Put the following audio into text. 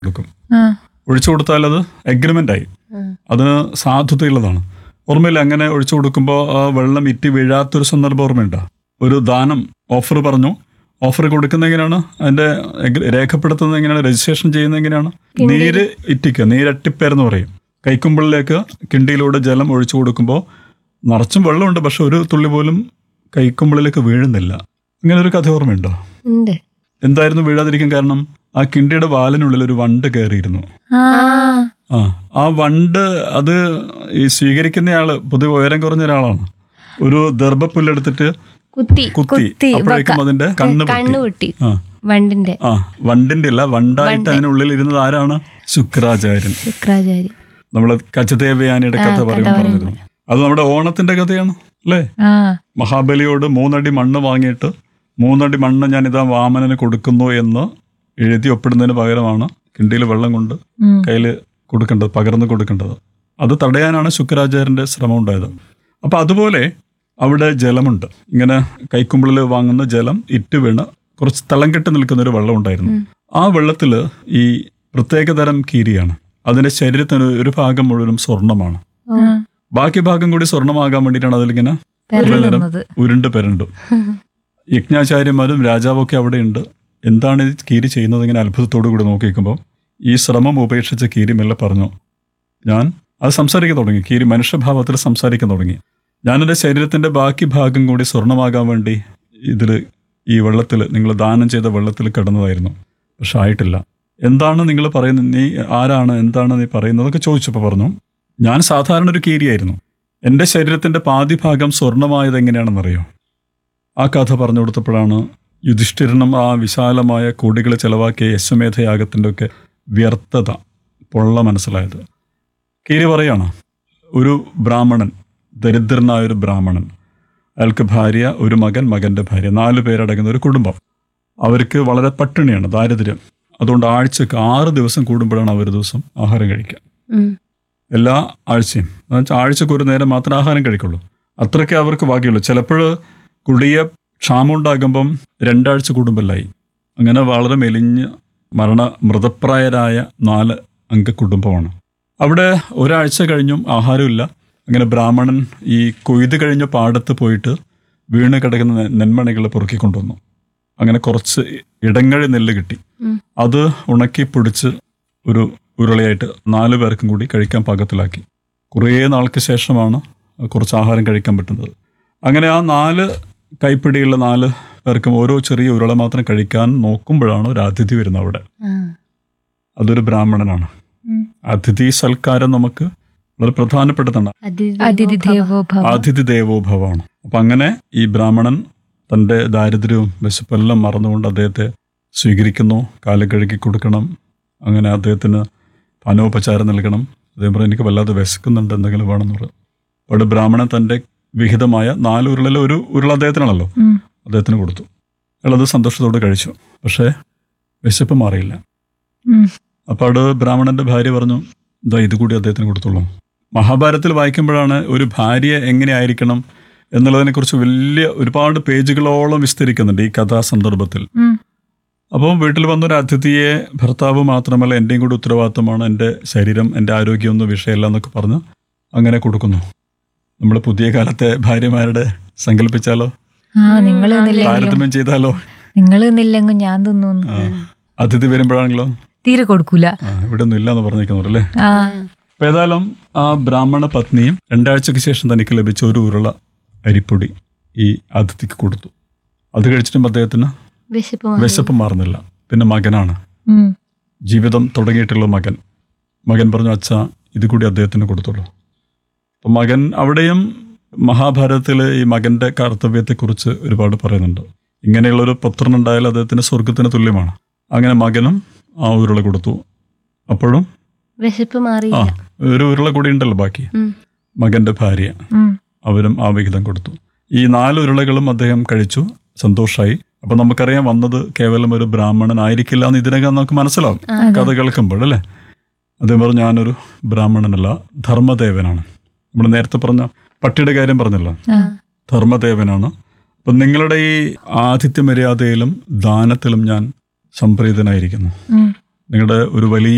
കൊടുക്കും ആ ഒഴിച്ചു കൊടുത്താൽ അത് എഗ്രിമെന്റ് ആയി അതിന് സാധുതയുള്ളതാണ് ഓർമ്മയില്ല അങ്ങനെ ഒഴിച്ചു കൊടുക്കുമ്പോൾ ആ വെള്ളം ഇറ്റി വീഴാത്തൊരു സന്ദർഭം ഓർമ്മയുണ്ടോ ഒരു ദാനം ഓഫർ പറഞ്ഞു ഓഫർ കൊടുക്കുന്ന എങ്ങനെയാണ് അതിന്റെ എഗ്രി- രേഖപ്പെടുത്തുന്നത് എങ്ങനെയാണ് രജിസ്ട്രേഷൻ ചെയ്യുന്നത് എങ്ങനെയാണ് നീര് ഇറ്റിക്കുക നീരട്ടിപ്പേരെന്ന് പറയും കൈക്കുമ്പിളിലേക്ക് കിണ്ടിയിലൂടെ ജലം ഒഴിച്ചു കൊടുക്കുമ്പോൾ നിറച്ചും വെള്ളമുണ്ട് പക്ഷെ ഒരു തുള്ളി പോലും കൈക്കുമ്പിളിലേക്ക് വീഴുന്നില്ല ഇങ്ങനെ ഒരു കഥ ഓർമ്മയുണ്ടോ ഉണ്ട് എന്തായിരുന്നു വീഴാതിരിക്കാൻ കാരണം ആ കിണ്ടിയുടെ വാലിനുള്ളിൽ ഒരു വണ്ട് കയറിയിരുന്നു ആ ആ ആ വണ്ട് അത് ഈ സ്വീകരിക്കുന്നയാള് പൊതുവെ ഉയരം കുറഞ്ഞ ഒരാളാണ് ഒരു ദർഭപ്പുല്ലെടുത്തിട്ട് കുത്തി കുത്തി കുത്തി, അപ്പോഴേക്കും അതിന്റെ കണ്ണ് കണ്ണു പൊട്ടി പൊട്ടി ആ വണ്ടിന്റെ ആ വണ്ടിന്റെ അല്ല വണ്ടായിട്ട് അതിനുള്ളിൽ ഇരുന്നത് ആരാണ് ശുക്രാചാര്യൻ ശുക്രാചാരി നമ്മള് കച്ചദേവയാനിയുടെ കഥ പറയുമ്പോൾ പറഞ്ഞിരുന്നു അത് നമ്മുടെ ഓണത്തിന്റെ കഥയാണ് അല്ലേ ആ മഹാബലിയോട് മൂന്നടി മണ്ണ് വാങ്ങിയിട്ട് മൂന്നടി മണ്ണ് ഞാൻ ഇതാ വാമനന് കൊടുക്കുന്നു എന്ന് എഴുതി ഒപ്പിടുന്നതിന് പകരമാണ് കിണ്ടിയിൽ വെള്ളം കൊണ്ട് ഉം. കയ്യിൽ കൊടുക്കേണ്ടത് പകർന്നു കൊടുക്കേണ്ടത് അത് തടയാനാണ് ശുക്രാചാര്യന്റെ ശ്രമം ഉണ്ടായത് അപ്പൊ അതുപോലെ അവിടെ ജലമുണ്ട് ഇങ്ങനെ കൈക്കുമ്പിളിൽ വാങ്ങുന്ന ജലം ഇറ്റ് വീണ് കുറച്ച് തളം കെട്ടി നിൽക്കുന്ന ഒരു വെള്ളം ഉണ്ടായിരുന്നു ആ വെള്ളത്തിൽ ഈ പ്രത്യേകതരം കീരിയാണ് അതിന്റെ ശരീരത്തിന് ഒരു ഭാഗം മുഴുവനും സ്വർണമാണ് ആ. ബാക്കി ഭാഗം കൂടി സ്വർണമാകാൻ വേണ്ടിയിട്ടാണ് അതിലിങ്ങനെ പെരളുന്നത്. ഉരുണ്ട് പെരണ്ടു യജ്ഞാചാര്യന്മാരും രാജാവും ഒക്കെ അവിടെയുണ്ട് എന്താണ് ഈ കീരി ചെയ്യുന്നത് ഇങ്ങനെ അത്ഭുതത്തോടു കൂടി നോക്കി നിൽക്കുമ്പോൾ ഈ ശ്രമം ഉപേക്ഷിച്ച കീരി മെല്ലെ പറഞ്ഞു ഞാൻ അത് സംസാരിക്കാൻ തുടങ്ങി കീരി മനുഷ്യഭാവത്തിൽ സംസാരിക്കാൻ തുടങ്ങി ഞാൻ എൻ്റെ ശരീരത്തിന്റെ ബാക്കി ഭാഗം കൂടി സ്വർണമാകാൻ വേണ്ടി ഇതിൽ ഈ വെള്ളത്തിൽ നിങ്ങൾ ദാനം ചെയ്ത വെള്ളത്തിൽ കിടന്നതായിരുന്നു പക്ഷെ ആയിട്ടില്ല എന്താണ് നിങ്ങൾ പറയുന്നത് നീ ആരാണ് എന്താണ് നീ പറയുന്നതൊക്കെ ചോദിച്ചപ്പോൾ പറഞ്ഞു ഞാൻ സാധാരണ ഒരു കീരിയായിരുന്നു എൻ്റെ ശരീരത്തിന്റെ പാതി ഭാഗം സ്വർണമായത് എങ്ങനെയാണെന്നറിയോ ആ കഥ പറഞ്ഞു കൊടുത്തപ്പോഴാണ് യുധിഷ്ഠിരനും ആ വിശാലമായ കോടികൾ ചെലവാക്കിയ യശമേധയാഗത്തിൻ്റെ ഒക്കെ വ്യർത്ഥത പൊള്ള മനസ്സിലായത് കീരി പറയാണ് ഒരു ബ്രാഹ്മണൻ ദരിദ്രനായ ഒരു ബ്രാഹ്മണൻ അയാൾക്ക് ഭാര്യ ഒരു മകൻ മകന്റെ ഭാര്യ നാല് പേരടങ്ങുന്ന ഒരു കുടുംബം അവർക്ക് വളരെ പട്ടിണിയാണ് ദാരിദ്ര്യം അതുകൊണ്ട് ആഴ്ചക്ക് ആറ് ദിവസം കൂടുമ്പോഴാണ് അവർ ദിവസം ആഹാരം കഴിക്കുക ഉം. എല്ലാ ആഴ്ചയും എന്നുവെച്ചാൽ ആഴ്ചക്ക് ഒരു നേരം മാത്രമേ ആഹാരം കഴിക്കുള്ളൂ അത്രയ്ക്ക് അവർക്ക് ഭാഗ്യമുള്ളൂ ചിലപ്പോൾ കുടിയ ക്ഷാമമുണ്ടാകുമ്പം രണ്ടാഴ്ച കൂടുമ്പല്ലായി അങ്ങനെ വളരെ മെലിഞ്ഞ് മരണ മൃതപ്രായരായ നാല് അംഗ കുടുംബമാണ് അവിടെ ഒരാഴ്ച കഴിഞ്ഞും ആഹാരമില്ല അങ്ങനെ ബ്രാഹ്മണൻ ഈ കൊയ്ത് കഴിഞ്ഞ പാടത്ത് പോയിട്ട് വീണ് കിടക്കുന്ന നെ- നെന്മണികൾ പൊറുക്കിക്കൊണ്ടുവന്നു അങ്ങനെ കുറച്ച് ഇടങ്ങഴി നെല്ല് കിട്ടി ഉം. അത് ഉണക്കി പൊടിച്ച് ഒരു ഉരുളയായിട്ട് നാല് പേർക്കും കൂടി കഴിക്കാൻ പാകത്തിലാക്കി കുറേ നാൾക്ക് ശേഷമാണ് കുറച്ച് ആഹാരം കഴിക്കാൻ പറ്റുന്നത് അങ്ങനെ ആ നാല് കൈപ്പിടിയുള്ള നാല് പേർക്കും ഓരോ ചെറിയ ഉരുള മാത്രം കഴിക്കാൻ നോക്കുമ്പോഴാണ് ഒരു അതിഥി വരുന്നത് അവിടെ ആ. അതൊരു ബ്രാഹ്മണനാണ് ഉം. അതിഥി സൽക്കാരം നമുക്ക് വളരെ പ്രധാനപ്പെട്ടതാണ് അതിഥി അതിഥി ദേവോ ഭവ അതിഥി ദേവോഭവമാണ് അപ്പൊ അങ്ങനെ ഈ ബ്രാഹ്മണൻ തന്റെ ദാരിദ്ര്യവും വിശപ്പെല്ലാം മറന്നുകൊണ്ട് അദ്ദേഹത്തെ സ്വീകരിക്കുന്നു കാല് കഴുകി കൊടുക്കണം അങ്ങനെ അദ്ദേഹത്തിന് പാനോപചാരം നൽകണം അദ്ദേഹം പറഞ്ഞു എനിക്ക് വല്ലാതെ വിശക്കുന്നുണ്ട് എന്തെങ്കിലും വേണമെന്ന് പറയും അവിടെ ബ്രാഹ്മണൻ തന്റെ വിഹിതമായ നാല് ഉരുളിൽ ഒരു ഉരുള അദ്ദേഹത്തിനാണല്ലോ ഉം. അദ്ദേഹത്തിന് കൊടുത്തു അയാൾ അത് സന്തോഷത്തോടെ കഴിച്ചു പക്ഷേ വിശപ്പ് മാറിയില്ല ഉം. അപ്പോൾ അവിടെ ബ്രാഹ്മണന്റെ ഭാര്യ പറഞ്ഞു ഇതാ ഇത് കൂടി അദ്ദേഹത്തിന് കൊടുത്തോളൂ മഹാഭാരതത്തിൽ വായിക്കുമ്പോഴാണ് ഒരു ഭാര്യ എങ്ങനെയായിരിക്കണം എന്നുള്ളതിനെക്കുറിച്ച് വലിയ ഒരുപാട് പേജുകളോളം വിസ്തരിക്കുന്നുണ്ട് ഈ കഥാസന്ദർഭത്തിൽ ഉം. അപ്പോൾ വീട്ടിൽ വന്നൊരു അതിഥിയെ ഭർത്താവ് മാത്രമല്ല എൻ്റെയും കൂടി ഉത്തരവാദിത്തമാണ് എൻ്റെ ശരീരം എൻ്റെ ആരോഗ്യമൊന്നും വിഷയമല്ല എന്നൊക്കെ പറഞ്ഞ് അങ്ങനെ കൊടുക്കുന്നു നമ്മൾ പുതിയ കാലത്തെ ഭാര്യമാരുടെ സങ്കല്പിച്ചാലോ ആ നിങ്ങൾ നിന്നില്ലെങ്കിലും താരതമ്യം ചെയ്താലോ നിങ്ങൾ നിന്നില്ലെങ്കിൽ ഞാൻ തിന്നു ആ, അതിഥി വരുമ്പോഴാണെങ്കിലോ തീരെ കൊടുക്കൂല ആ, ഇവിടെ ഒന്നും ഇല്ലാന്ന് പറഞ്ഞിരിക്കുന്നുണ്ട് അല്ലേ ആ അപ്പൊ ഏതായാലും ആ ബ്രാഹ്മണ പത്നിയും രണ്ടാഴ്ചക്ക് ശേഷം തനിക്ക് ലഭിച്ച ഒരു ഉരുള അരിപ്പൊടി ഈ അതിഥിക്ക് കൊടുത്തു അത് കഴിച്ചിട്ടും അദ്ദേഹത്തിന് വിശപ്പ് മാറി. വിശപ്പ് മാറുന്നില്ല പിന്നെ മകനാണ് ഉം. ജീവിതം തുടങ്ങിയിട്ടുള്ള മകൻ മകൻ പറഞ്ഞു അച്ഛ ഇത് കൂടി അദ്ദേഹത്തിന് കൊടുത്തുള്ളൂ അപ്പൊ മകൻ അവിടെയും മഹാഭാരതത്തിൽ ഈ മകന്റെ കർത്തവ്യത്തെക്കുറിച്ച് ഒരുപാട് പറയുന്നുണ്ട് ഇങ്ങനെയുള്ള ഒരു പുത്രനുണ്ടായാൽ അദ്ദേഹത്തിന് സ്വർഗത്തിന് തുല്യമാണ് അങ്ങനെ മകനും ആ ഉരുള കൊടുത്തു അപ്പോഴും വിശപ്പ് ആ മാറിയില്ല ഒരു ഉരുള കൂടി ഉണ്ടല്ലോ ബാക്കി ഉം. മകന്റെ ഭാര്യ ഉം. അവരും ആ വിഹിതം കൊടുത്തു ഈ നാല് ഉരുളകളും അദ്ദേഹം കഴിച്ചു സന്തോഷായി അപ്പൊ നമുക്കറിയാം വന്നത് കേവലം ഒരു ബ്രാഹ്മണനായിരിക്കില്ല എന്ന് ഇതിനകം നമുക്ക് മനസ്സിലാവും കഥ കേൾക്കുമ്പോൾ അല്ലേ അദ്ദേഹം പറഞ്ഞു ഞാനൊരു ബ്രാഹ്മണനല്ല ധർമ്മദേവനാണ് നമ്മൾ നേരത്തെ പറഞ്ഞ പട്ടിയുടെ കാര്യം പറഞ്ഞല്ലോ ആ. ധർമ്മദേവനാണ് അപ്പൊ നിങ്ങളുടെ ഈ ആതിഥ്യ മര്യാദയിലും ദാനത്തിലും ഞാൻ സംപ്രീതനായിരിക്കുന്നു ഉം. നിങ്ങളുടെ ഒരു വലിയ